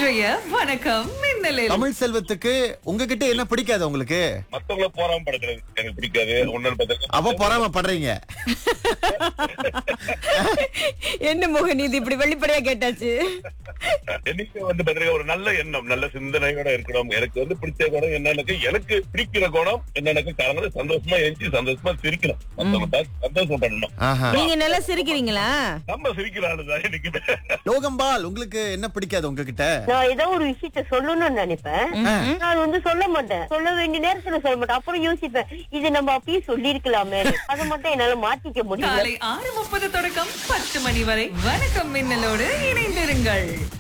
இன்றைய வணக்கம் மின்னலில் தமிழ் செல்வத்துக்கு உங்ககிட்ட என்ன பிடிக்காது உங்களுக்கு மத்தவங்கள போறாம படுக்கிறது எனக்கு பிடிக்காது ஒன்னு அப்ப பொறாம படுறீங்க என்ன மோகன் இது இப்படி வெளிப்படையா கேட்டாச்சு என்னைக்கு வந்து பாத்தீங்கன்னா ஒரு நல்ல எண்ணம் நல்ல சிந்தனையோட இருக்கணும் எனக்கு வந்து பிடிச்ச குணம் என்னன்னு எனக்கு பிடிக்கிற குணம் என்னன்னு காரணம் சந்தோஷமா எழுச்சி சந்தோஷமா சிரிக்கணும் மத்தவங்க பார்த்து சந்தோஷம் பண்ணணும் ஆஹா நீங்க நல்லா சிரிக்கிறீங்களா நம்ம சிரிக்கிற ஆளுதான் எனக்கு லோகம்பால் உங்களுக்கு என்ன பிடிக்காது உங்ககிட்ட நான் ஏதோ ஒரு விஷயத்த சொல்லணும்னு நினைப்பேன் நான் வந்து சொல்ல மாட்டேன் சொல்ல வேண்டிய நேரத்துல சொல்ல மாட்டேன் அப்புறம் யோசிப்பேன் இது நம்ம அப்பயே சொல்லிருக்கலாமே அதை மட்டும் என்னால மாத்திக்க முடியல காலை ஆறு முப்பது தொடக்கம் பத்து மணி வரை வணக்கம் மின்னலோடு இணைந்திருங்கள்